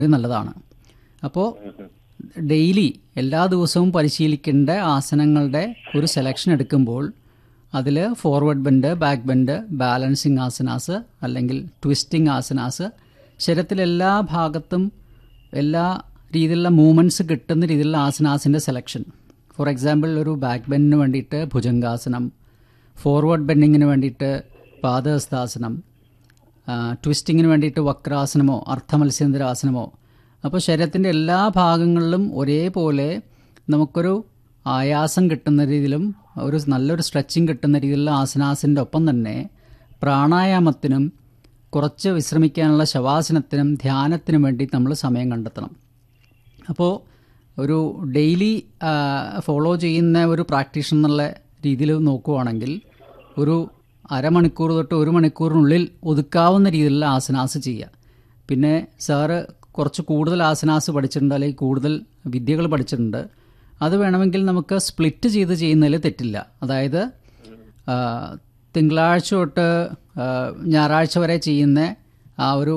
ഇത് നല്ലതാണ് അപ്പോൾ ഡെയിലി എല്ലാ ദിവസവും പരിശീലിക്കേണ്ട ആസനങ്ങളുടെ ഒരു സെലക്ഷൻ എടുക്കുമ്പോൾ അതിൽ forward bend back bend balancing asanas അല്ലെങ്കിൽ ട്വിസ്റ്റിംഗ് ആസനാസ് ശരീരത്തിലെ എല്ലാ ഭാഗത്തും എല്ലാ രീതിയിലുള്ള മൂവ്മെൻറ്റ്സ് കിട്ടുന്ന രീതിയിലുള്ള ആസനാസിൻ്റെ സെലക്ഷൻ ഫോർ എക്സാമ്പിൾ ഒരു ബാക്ക് ബെൻഡിന് വേണ്ടിയിട്ട് ഭുജംഗാസനം ഫോർവേഡ് ബെൻഡിങ്ങിന് വേണ്ടിയിട്ട് പാദഹസ്താസനം ട്വിസ്റ്റിങ്ങിന് വേണ്ടിയിട്ട് വക്രാസനമോ അർത്ഥമത്സ്യന്തരാസനമോ അപ്പോൾ ശരീരത്തിൻ്റെ എല്ലാ ഭാഗങ്ങളിലും ഒരേപോലെ നമുക്കൊരു ആയാസം കിട്ടുന്ന രീതിയിലും ഒരു നല്ലൊരു സ്ട്രെച്ചിങ് കിട്ടുന്ന രീതിയിലുള്ള ആസനാസിൻ്റെ ഒപ്പം തന്നെ പ്രാണായാമത്തിനും കുറച്ച് വിശ്രമിക്കാനുള്ള ശവാസനത്തിനും ധ്യാനത്തിനും വേണ്ടി നമ്മൾ സമയം കണ്ടെത്തണം അപ്പോൾ ഒരു ഡെയിലി ഫോളോ ചെയ്യുന്ന ഒരു പ്രാക്ടീഷൻ എന്നുള്ള രീതിയിൽ നോക്കുവാണെങ്കിൽ ഒരു അരമണിക്കൂർ തൊട്ട് ഒരു മണിക്കൂറിനുള്ളിൽ ഒതുക്കാവുന്ന രീതിയിലുള്ള ആസനാസ് ചെയ്യുക പിന്നെ സാറ് കുറച്ച് കൂടുതൽ ആസനാസ് പഠിച്ചിട്ടുണ്ട് അല്ലെങ്കിൽ കൂടുതൽ വിദ്യകൾ പഠിച്ചിട്ടുണ്ട് അത് വേണമെങ്കിൽ നമുക്ക് സ്പ്ലിറ്റ് ചെയ്ത് ചെയ്യുന്നതിൽ തെറ്റില്ല അതായത് ആ, തിങ്കളാഴ്ച തൊട്ട് ആ, ഞായറാഴ്ച വരെ ചെയ്യുന്ന ആ ഒരു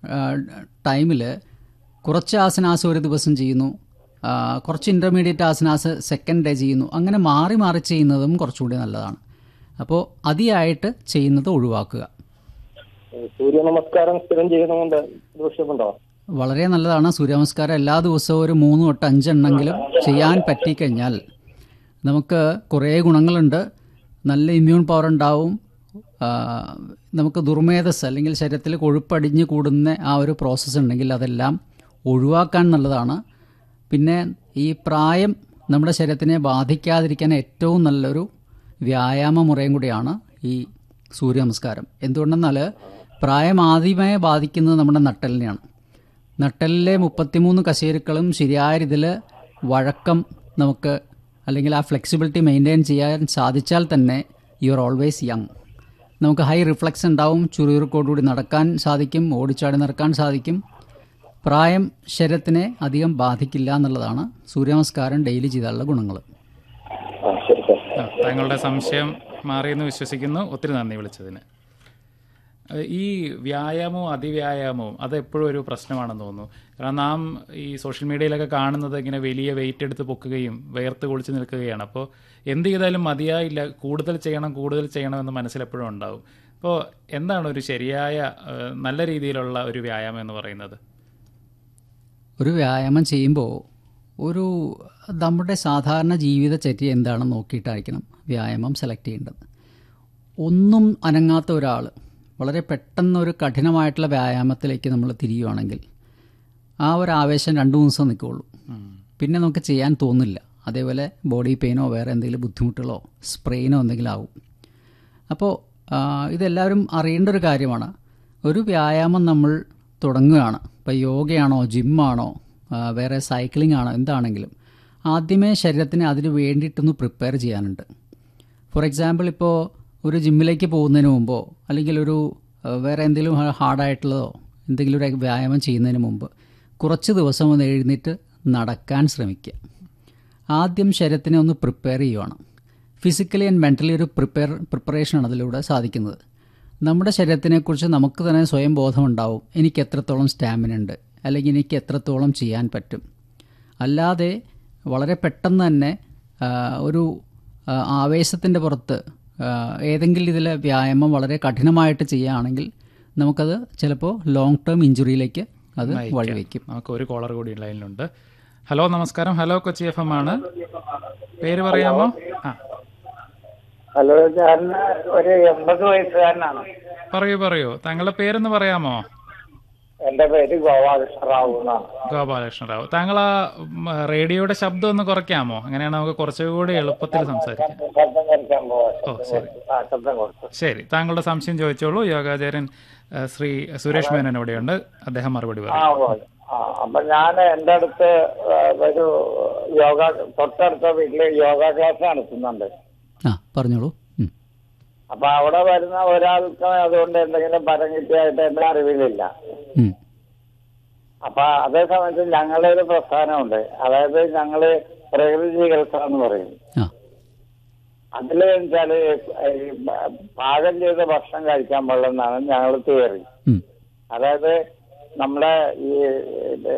ടൈമിൽ കുറച്ച് ആസനാസ് ഒരു ദിവസം ചെയ്യുന്നു ആ, കുറച്ച് ഇൻ്റർമീഡിയറ്റ് ആസനാസ് സെക്കൻഡ് ഡേ ചെയ്യുന്നു അങ്ങനെ മാറി മാറി ചെയ്യുന്നതും കുറച്ചുകൂടി നല്ലതാണ് അപ്പോൾ അതിയായിട്ട് ചെയ്യുന്നത് ഒഴിവാക്കുക സൂര്യ നമസ്കാരം സ്ഥിരം ചെയ്യുന്നതുകൊണ്ട് ദോഷമുണ്ടോ വളരെ നല്ലതാണ് സൂര്യനമസ്കാരം എല്ലാ ദിവസവും ഒരു മൂന്ന് തൊട്ട് അഞ്ചെണ്ണെങ്കിലും ചെയ്യാൻ പറ്റിക്കഴിഞ്ഞാൽ നമുക്ക് കുറേ ഗുണങ്ങളുണ്ട് നല്ല ഇമ്മ്യൂൺ പവർ ഉണ്ടാവും ആ, നമുക്ക് ദുർമേധസ് അല്ലെങ്കിൽ ശരീരത്തിൽ കൊഴുപ്പടിഞ്ഞ് കൂടുന്ന ആ ഒരു പ്രോസസ്സ് ഉണ്ടെങ്കിൽ അതെല്ലാം ഒഴിവാക്കാൻ നല്ലതാണ് പിന്നെ ഈ പ്രായം നമ്മുടെ ശരീരത്തിനെ ബാധിക്കാതിരിക്കാൻ ഏറ്റവും നല്ലൊരു വ്യായാമ മുറയും കൂടിയാണ് ഈ സൂര്യ നമസ്കാരം എന്തുകൊണ്ടെന്നാൽ പ്രായം ആദ്യമായി ബാധിക്കുന്നത് നമ്മുടെ നട്ടലിനെയാണ് നട്ടലിലെ മുപ്പത്തിമൂന്ന് കശേരുക്കളും ശരിയായ രീതിയിൽ വഴക്കം നമുക്ക് അല്ലെങ്കിൽ ആ ഫ്ലെക്സിബിലിറ്റി മെയിൻറ്റെയിൻ ചെയ്യാൻ സാധിച്ചാൽ തന്നെ യു ആർ ഓൾവേസ് യങ് നമുക്ക് ഹൈ റിഫ്ലക്സ് ഉണ്ടാവും ചുറുചുറുക്കോടുകൂടി നടക്കാൻ സാധിക്കും ഓടിച്ചാടി നടക്കാൻ സാധിക്കും പ്രായം ശരീരത്തിനെ അധികം ബാധിക്കില്ല എന്നുള്ളതാണ് സൂര്യനമസ്കാരം ഡെയിലി ചെയ്താലുള്ള ഗുണങ്ങൾ ആ ശരി സാർ ആ, താങ്കളുടെ സംശയം മാറിയെന്ന് വിശ്വസിക്കുന്നു ഒത്തിരി നന്ദി വിളിച്ചതിന് ഏഹ് ഈ വ്യായാമവും അതിവ്യായാമവും അത് എപ്പോഴും ഒരു പ്രശ്നമാണെന്ന് തോന്നുന്നു കാരണം നാം ഈ സോഷ്യൽ മീഡിയയിലൊക്കെ കാണുന്നത് ഇങ്ങനെ വലിയ വെയിറ്റ് എടുത്ത് പൊക്കുകയും വേർത്ത് കുളിച്ച് നിൽക്കുകയാണ് അപ്പോൾ എന്ത് ചെയ്താലും മതിയായില്ല കൂടുതൽ ചെയ്യണം കൂടുതൽ ചെയ്യണമെന്ന് മനസ്സിലെപ്പോഴും ഉണ്ടാവും അപ്പോൾ എന്താണ് ഒരു ശരിയായ ഏഹ് നല്ല രീതിയിലുള്ള ഒരു വ്യായാമം എന്ന് പറയുന്നത് ഒരു വ്യായാമം ചെയ്യുമ്പോൾ ഒരു നമ്മുടെ സാധാരണ ജീവിതചര്യ എന്താണെന്ന് നോക്കിയിട്ടായിരിക്കണം വ്യായാമം സെലക്ട് ചെയ്യേണ്ടത് ഒന്നും അനങ്ങാത്ത ഒരാൾ വളരെ പെട്ടെന്ന് ഒരു കഠിനമായിട്ടുള്ള വ്യായാമത്തിലേക്ക് നമ്മൾ തിരിയുവാണെങ്കിൽ ആ ഒരു ആവേശം രണ്ട് മൂന്ന് ദിവസം നിൽക്കുകയുള്ളൂ പിന്നെ നമുക്ക് ചെയ്യാൻ തോന്നില്ല അതേപോലെ ബോഡി പെയിനോ വേറെ എന്തെങ്കിലും ബുദ്ധിമുട്ടുകളോ സ്പ്രെയിനോ എന്തെങ്കിലും ആവും അപ്പോൾ ആ, ഇതെല്ലാവരും അറിയേണ്ട ഒരു കാര്യമാണ് ഒരു വ്യായാമം നമ്മൾ തുടങ്ങുകയാണ് ഇപ്പോൾ യോഗയാണോ ജിമ്മാണോ ആ, വേറെ സൈക്ലിംഗ് ആണോ എന്താണെങ്കിലും ആദ്യമേ ശരീരത്തിന് അതിന് വേണ്ടിയിട്ടൊന്ന് പ്രിപ്പയർ ചെയ്യാനുണ്ട് ഫോർ എക്സാമ്പിൾ ഇപ്പോൾ ഒരു ജിമ്മിലേക്ക് പോകുന്നതിന് മുമ്പോ അല്ലെങ്കിൽ ഒരു ആ, വേറെ എന്തെങ്കിലും ഹാർഡായിട്ടുള്ളതോ എന്തെങ്കിലും ഒരു വ്യായാമം ചെയ്യുന്നതിന് മുമ്പ് കുറച്ച് ദിവസം ഒന്ന് എഴുന്നേറ്റ് നടക്കാൻ ശ്രമിക്കുക ആദ്യം ശരീരത്തിനെ ഒന്ന് പ്രിപ്പയർ ചെയ്യുവാണ് ഫിസിക്കലി ആൻഡ് മെൻ്റലി ഒരു പ്രിപ്പയർ പ്രിപ്പറേഷനാണ് അതിലൂടെ സാധിക്കുന്നത് നമ്മുടെ ശരീരത്തിനെക്കുറിച്ച് നമുക്ക് തന്നെ സ്വയം ബോധമുണ്ടാവും എനിക്ക് എത്രത്തോളം സ്റ്റാമിന ഉണ്ട് അല്ലെങ്കിൽ എനിക്ക് എത്രത്തോളം ചെയ്യാൻ പറ്റും അല്ലാതെ വളരെ പെട്ടെന്ന് തന്നെ ആ, ഒരു ആവേശത്തിൻ്റെ പുറത്ത് ആ, ഏതെങ്കിലും ഇതിലെ വ്യായാമം വളരെ കഠിനമായിട്ട് ചെയ്യുകയാണെങ്കിൽ നമുക്കത് ചിലപ്പോൾ ലോങ് ടേം ഇഞ്ചുറിയിലേക്ക് അത് വഴിവെക്കും നമുക്ക് ഒരു കോളർ കൂടി ലൈനിലുണ്ട് ഹലോ നമസ്കാരം ഹലോ കൊച്ചി എഫ് എം ആണ് പേര് പറയാമോ ആ ഹലോ ഞാൻ ഒരു എൺപത് വയസ്സുകാരനാണ് പറയൂ പറയൂ താങ്കളുടെ പേരൊന്ന് പറയാമോ എന്റെ പേര് ഗോപാലകൃഷ്ണ റാവു എന്നാണ് ഗോപാലകൃഷ്ണ റാവു താങ്കൾ ആ ഉം, റേഡിയോയുടെ ശബ്ദം ഒന്ന് കുറയ്ക്കാമോ അങ്ങനെയാണ് നമുക്ക് കുറച്ചുകൂടി എളുപ്പത്തിൽ സംസാരിക്കാം ശബ്ദം കുറയ്ക്കാൻ പോവാ ഓ ശരി ആ ശബ്ദം കൊടുത്തു ശരി താങ്കളുടെ സംശയം ചോദിച്ചോളൂ യോഗാചാര്യൻ ഏഹ്, ശ്രീ സുരേഷ് മേനൻ ഇവിടെയുണ്ട് അദ്ദേഹം മറുപടി ആ പറയും പോയി ആ അപ്പൊ ഞാൻ എന്റെ അടുത്ത് ആ, ഒരു യോഗ തൊട്ടടുത്ത വീട്ടില് യോഗ ക്ലാസ് നടത്തുന്നുണ്ട് ആ പറഞ്ഞോളൂ ഉം. അപ്പൊ അവിടെ വരുന്ന ഒരാൾക്ക് അതുകൊണ്ട് എന്തെങ്കിലും പരം കിട്ടിയായിട്ട് എന്റെ അറിവിലില്ല ഉം. അപ്പൊ അതേ സമയത്ത് ഞങ്ങളൊരു പ്രസ്ഥാനമുണ്ട് അതായത് ഞങ്ങള് പ്രകൃതി ചികിത്സ എന്ന് പറയും ആ അതില് വെച്ചാല് ഈ പാകം ചെയ്ത ഭക്ഷണം കഴിക്കാൻ പാടില്ലെന്നാണ് ഞങ്ങൾ തിയറി ഉം. അതായത് നമ്മുടെ ഈ